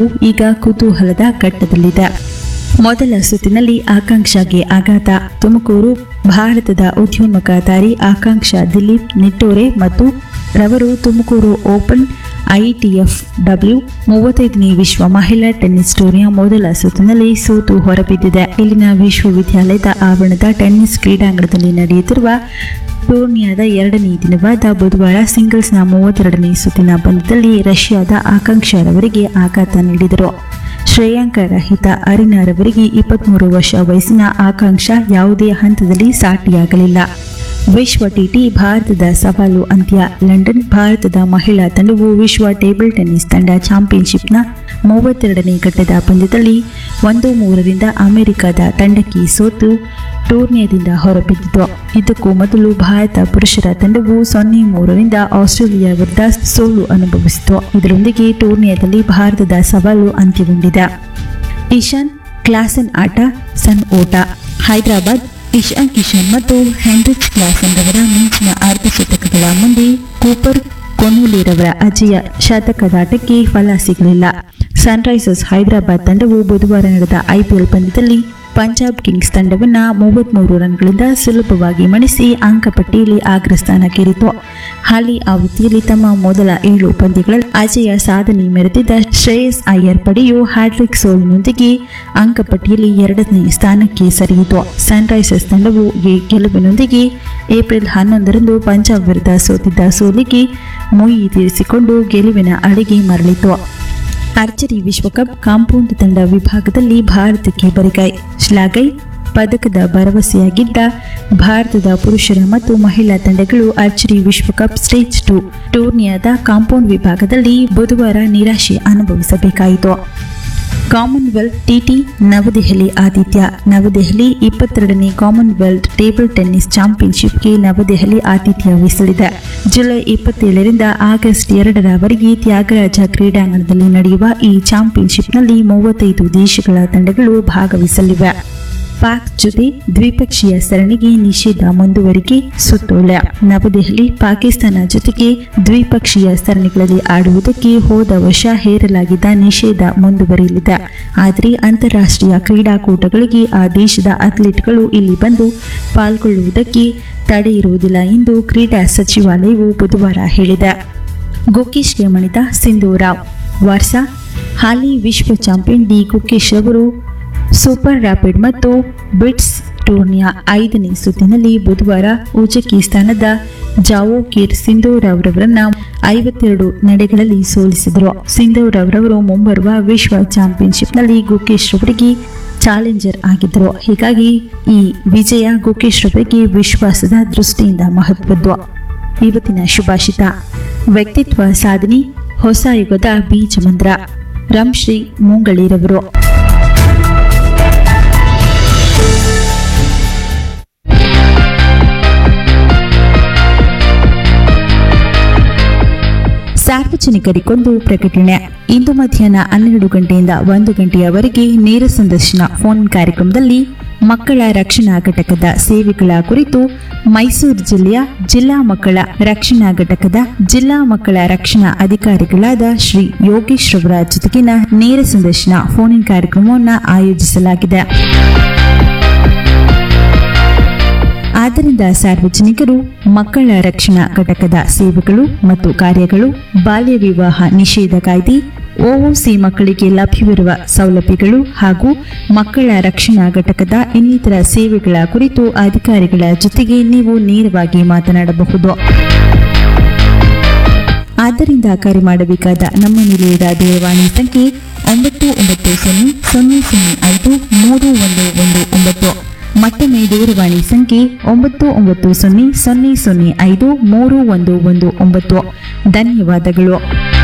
ಈಗ ಕುತೂಹಲದ ಘಟ್ಟದಲ್ಲಿದೆ ಮೊದಲ ಸುತ್ತಿನಲ್ಲಿ ಆಕಾಂಕ್ಷಾಗೆ ಆಘಾತ ತುಮಕೂರು ಭಾರತದ ಉದ್ಯೋನ್ಮುಖ ದಾರಿ ಆಕಾಂಕ್ಷಾ ದಿಲೀಪ್ ನಿಟ್ಟೂರೆ ಮತ್ತು ರವರು ತುಮಕೂರು ಓಪನ್ ಐಟಿಎಫ್ ಡಬ್ಲ್ಯೂ ಮೂವತ್ತೈದನೇ ವಿಶ್ವ ಮಹಿಳಾ ಟೆನ್ನಿಸ್ ಟೂರ್ನಿಯ ಮೊದಲ ಸುತ್ತಿನಲ್ಲಿ ಸೋತು ಹೊರಬಿದ್ದಿದೆ ಇಲ್ಲಿನ ವಿಶ್ವವಿದ್ಯಾಲಯದ ಆವರಣದ ಟೆನ್ನಿಸ್ ಕ್ರೀಡಾಂಗಣದಲ್ಲಿ ನಡೆಯುತ್ತಿರುವ ಟೂರ್ನಿಯಾದ ಎರಡನೇ ದಿನವಾದ ಬುಧವಾರ ಸಿಂಗಲ್ಸ್ನ ಮೂವತ್ತೆರಡನೇ ಸುತ್ತಿನ ಪಂದ್ಯದಲ್ಲಿ ರಷ್ಯಾದ ಆಕಾಂಕ್ಷಾರವರಿಗೆ ಆಘಾತ ನೀಡಿದರು ಶ್ರೇಯಾಂಕ ರಹಿತ ಅರಿನಾರವರಿಗೆ ಇಪ್ಪತ್ಮೂರು ವರ್ಷ ವಯಸ್ಸಿನ ಆಕಾಂಕ್ಷ ಯಾವುದೇ ಹಂತದಲ್ಲಿ ಸಾಟಿಯಾಗಲಿಲ್ಲ ವಿಶ್ವ ಟಿಟಿ ಭಾರತದ ಸವಾಲು ಅಂತ್ಯ ಲಂಡನ್ ಭಾರತದ ಮಹಿಳಾ ತಂಡವು ವಿಶ್ವ ಟೇಬಲ್ ಟೆನ್ನಿಸ್ ತಂಡ ಚಾಂಪಿಯನ್ಶಿಪ್ನ ಮೂವತ್ತೆರಡನೇ ಘಟ್ಟದ ಪಂದ್ಯದಲ್ಲಿ ಒಂದು ಮೂರರಿಂದ ಅಮೆರಿಕದ ತಂಡಕ್ಕೆ ಸೋತು ಟೂರ್ನಿಯಾದಿಂದ ಹೊರಬಿದ್ದಿತು ಇದಕ್ಕೂ ಮೊದಲು ಭಾರತ ಪುರುಷರ ತಂಡವು ಸೊನ್ನೆ ಮೂರರಿಂದ ಆಸ್ಟ್ರೇಲಿಯಾ ವಿರುದ್ಧ ಸೋಲು ಅನುಭವಿಸಿತು ಇದರೊಂದಿಗೆ ಟೂರ್ನಿಯಾದಲ್ಲಿ ಭಾರತದ ಸವಾಲು ಅಂತ್ಯಗೊಂಡಿದೆ ಇಶಾನ್ ಕ್ಲಾಸನ್ ಆಟ ಸನ್ ಓಟ ಹೈದರಾಬಾದ್ ಇಶಾನ್ ಕಿಶನ್ ಮತ್ತು ಹೆನ್ರಿಕ್ ಕ್ಲಾಸನ್ ರವರ ಮಿಂಚಿನ ಅರ್ಧಶತಕಗಳ ಮುಂದೆ ಕೂಪರ್ ಕೊನೂಲಿರವರ ಅಜಯ ಶತಕದಾಟಕ್ಕೆ ಫಲ ಸಿಗಲಿಲ್ಲ ಸನ್ರೈಸರ್ಸ್ ಹೈದರಾಬಾದ್ ತಂಡವು ಬುಧವಾರ ನಡೆದ ಐಪಿಎಲ್ ಪಂದ್ಯದಲ್ಲಿ ಪಂಜಾಬ್ ಕಿಂಗ್ಸ್ ತಂಡವನ್ನ ಮೂವತ್ಮೂರು ರನ್ಗಳಿಂದ ಸುಲಭವಾಗಿ ಮಣಿಸಿ ಅಂಕಪಟ್ಟಿಯಲ್ಲಿ ಅಗ್ರಸ್ಥಾನಕ್ಕೇರಿತು ಹಾಲಿ ಆವೃತ್ತಿಯಲ್ಲಿ ತಮ್ಮ ಮೊದಲ ಏಳು ಪಂದ್ಯಗಳಲ್ಲಿ ಅಜಯ ಸಾಧನೆ ಮೆರೆದಿದ್ದ ಶ್ರೇಯಸ್ ಅಯ್ಯರ್ ಪಡೆಯು ಹ್ಯಾಟ್ರಿಕ್ ಸೋಲಿನೊಂದಿಗೆ ಅಂಕಪಟ್ಟಿಯಲ್ಲಿ ಎರಡನೇ ಸ್ಥಾನಕ್ಕೆ ಸರಿಯಿತು ಸನ್ರೈಸರ್ಸ್ ತಂಡವು ಈ ಗೆಲುವಿನೊಂದಿಗೆ ಏಪ್ರಿಲ್ ಹನ್ನೊಂದರಂದು ಪಂಜಾಬ್ ವಿರುದ್ಧ ಸೋತಿದ್ದ ಸೋಲಿಗೆ ಮುಯಿ ತೀರಿಸಿಕೊಂಡು ಗೆಲುವಿನ ಅಡಿಗೆ ಮರಳಿತು ಆರ್ಚರಿ ವಿಶ್ವಕಪ್ ಕಾಂಪೌಂಡ್ ತಂಡ ವಿಭಾಗದಲ್ಲಿ ಭಾರತಕ್ಕೆ ಬರಿಗೈ ಶ್ಲಾಘೈ ಪದಕದ ಭರವಸೆಯಾಗಿದ್ದ ಭಾರತದ ಪುರುಷರ ಮತ್ತು ಮಹಿಳಾ ತಂಡಗಳು ಆರ್ಚರಿ ವಿಶ್ವಕಪ್ ಸ್ಟೇಜ್ ಟು ಟೂರ್ನಿಯಾದ ಕಾಂಪೌಂಡ್ ವಿಭಾಗದಲ್ಲಿ ಬುಧವಾರ ನಿರಾಶೆ ಅನುಭವಿಸಬೇಕಾಯಿತು ಕಾಮನ್ವೆಲ್ತ್ ಟಿಟಿ ನವದೆಹಲಿ ಆತಿಥ್ಯ ನವದೆಹಲಿ ಇಪ್ಪತ್ತೆರಡನೇ ಕಾಮನ್ವೆಲ್ತ್ ಟೇಬಲ್ ಟೆನ್ನಿಸ್ ಚಾಂಪಿಯನ್ಶಿಪ್ಗೆ ನವದೆಹಲಿ ಆತಿಥ್ಯ ವಹಿಸಲಿದೆ ಜುಲೈ ಇಪ್ಪತ್ತೇಳರಿಂದ ಆಗಸ್ಟ್ ಎರಡರವರೆಗೆ ತ್ಯಾಗರಾಜ ಕ್ರೀಡಾಂಗಣದಲ್ಲಿ ನಡೆಯುವ ಈ ಚಾಂಪಿಯನ್ಶಿಪ್ನಲ್ಲಿ ಮೂವತ್ತೈದು ದೇಶಗಳ ತಂಡಗಳು ಭಾಗವಹಿಸಲಿವೆ ಪಾಕ್ ಜೊತೆ ದ್ವಿಪಕ್ಷೀಯ ಸರಣಿಗೆ ನಿಷೇಧ ಮುಂದುವರಿಕೆ ಸುತ್ತೋಲೆ ನವದೆಹಲಿ ಪಾಕಿಸ್ತಾನ ಜೊತೆಗೆ ದ್ವಿಪಕ್ಷೀಯ ಸರಣಿಗಳಲ್ಲಿ ಆಡುವುದಕ್ಕೆ ಹೋದ ವರ್ಷ ಹೇರಲಾಗಿದ್ದ ನಿಷೇಧ ಮುಂದುವರಿಯಲಿದೆ ಆದರೆ ಅಂತಾರಾಷ್ಟ್ರೀಯ ಕ್ರೀಡಾಕೂಟಗಳಿಗೆ ಆ ದೇಶದ ಅಥ್ಲೀಟ್ಗಳು ಇಲ್ಲಿ ಬಂದು ಪಾಲ್ಗೊಳ್ಳುವುದಕ್ಕೆ ತಡೆ ಇರುವುದಿಲ್ಲ ಎಂದು ಕ್ರೀಡಾ ಸಚಿವಾಲಯವು ಬುಧವಾರ ಹೇಳಿದೆ ಗುಕೇಶ್ಗೆ ಮಣಿದ ಸಿಂಧು ರಾವ್ ವಾರ್ಸಾ ಹಾಲಿ ವಿಶ್ವ ಚಾಂಪಿಯನ್ ಡಿ ಗುಕೇಶ್ ಅವರು ಸೂಪರ್ ರ್ಯಾಪಿಡ್ ಮತ್ತು ಬಿಟ್ಸ್ ಟೂರ್ನಿಯ ಐದನೇ ಸುತ್ತಿನಲ್ಲಿ ಬುಧವಾರ ಉಜ್ಬೆಕಿಸ್ತಾನದ ಜಾವೋ ಕೀರ್ ಸಿಂಧೂರವರವರನ್ನ ಐವತ್ತೆರಡು ನಡೆಗಳಲ್ಲಿ ಸೋಲಿಸಿದರು ಸಿಂಧೂರವರವರು ಮುಂಬರುವ ವಿಶ್ವ ಚಾಂಪಿಯನ್ಶಿಪ್ನಲ್ಲಿ ಗುಕೇಶ್ ರವರಿಗೆ ಚಾಲೆಂಜರ್ ಆಗಿದ್ದರು ಹೀಗಾಗಿ ಈ ವಿಜಯ ಗುಕೇಶ್ ರವರಿಗೆ ವಿಶ್ವಾಸದ ದೃಷ್ಟಿಯಿಂದ ಮಹತ್ವದ್ದು ಇವತ್ತಿನ ಶುಭಾಷಿತ ವ್ಯಕ್ತಿತ್ವ ಸಾಧನೆ ಹೊಸ ಯುಗದ ಬೀಜ ಮಂತ್ರ ರಂಶ್ರೀ ಮುಂಗಳಿರವರು ಸಾರ್ವಜನಿಕರಿಗೊಂದು ಪ್ರಕಟಣೆ ಇಂದು ಮಧ್ಯಾಹ್ನ ಹನ್ನೆರಡು ಗಂಟೆಯಿಂದ ಒಂದು ಗಂಟೆಯವರೆಗೆ ನೇರ ಸಂದರ್ಶನ ಫೋನ್ ಕಾರ್ಯಕ್ರಮದಲ್ಲಿ ಮಕ್ಕಳ ರಕ್ಷಣಾ ಘಟಕದ ಸೇವೆಗಳ ಕುರಿತು ಮೈಸೂರು ಜಿಲ್ಲೆಯ ಜಿಲ್ಲಾ ಮಕ್ಕಳ ರಕ್ಷಣಾ ಘಟಕದ ಜಿಲ್ಲಾ ಮಕ್ಕಳ ರಕ್ಷಣಾ ಅಧಿಕಾರಿಗಳಾದ ಶ್ರೀ ಯೋಗೇಶ್ ರವರ ಜೊತೆಗಿನ ನೇರ ಸಂದರ್ಶನ ಫೋನ್ ಕಾರ್ಯಕ್ರಮವನ್ನು ಆಯೋಜಿಸಲಾಗಿದೆ ಆದ್ದರಿಂದ ಸಾರ್ವಜನಿಕರು ಮಕ್ಕಳ ರಕ್ಷಣಾ ಘಟಕದ ಸೇವೆಗಳು ಮತ್ತು ಕಾರ್ಯಗಳು ಬಾಲ್ಯ ವಿವಾಹ ನಿಷೇಧ ಕಾಯ್ದೆ ಒಒಸಿ ಮಕ್ಕಳಿಗೆ ಲಭ್ಯವಿರುವ ಸೌಲಭ್ಯಗಳು ಹಾಗೂ ಮಕ್ಕಳ ರಕ್ಷಣಾ ಘಟಕದ ಇನ್ನಿತರ ಸೇವೆಗಳ ಕುರಿತು ಅಧಿಕಾರಿಗಳ ಜೊತೆಗೆ ನೀವು ನೇರವಾಗಿ ಮಾತನಾಡಬಹುದು ಆದ್ದರಿಂದ ಕರೆ ಮಾಡಬೇಕಾದ ನಮ್ಮ ನಿಲಯದ ದೂರವಾಣಿ ಸಂಖ್ಯೆ ಒಂಬತ್ತು ಒಂಬತ್ತು ಸೊನ್ನೆ ಸೊನ್ನೆ ಸೊನ್ನೆ ಐದು ಮೂರು ಒಂದು ಒಂದು ಒಂಬತ್ತು ಮತ್ತೊಮ್ಮೆ ದೂರವಾಣಿ ಸಂಖ್ಯೆ ಒಂಬತ್ತು ಒಂಬತ್ತು ಸೊನ್ನೆ ಸೊನ್ನೆ ಸೊನ್ನೆ ಐದು ಮೂರು ಒಂದು ಒಂದು ಒಂಬತ್ತು ಧನ್ಯವಾದಗಳು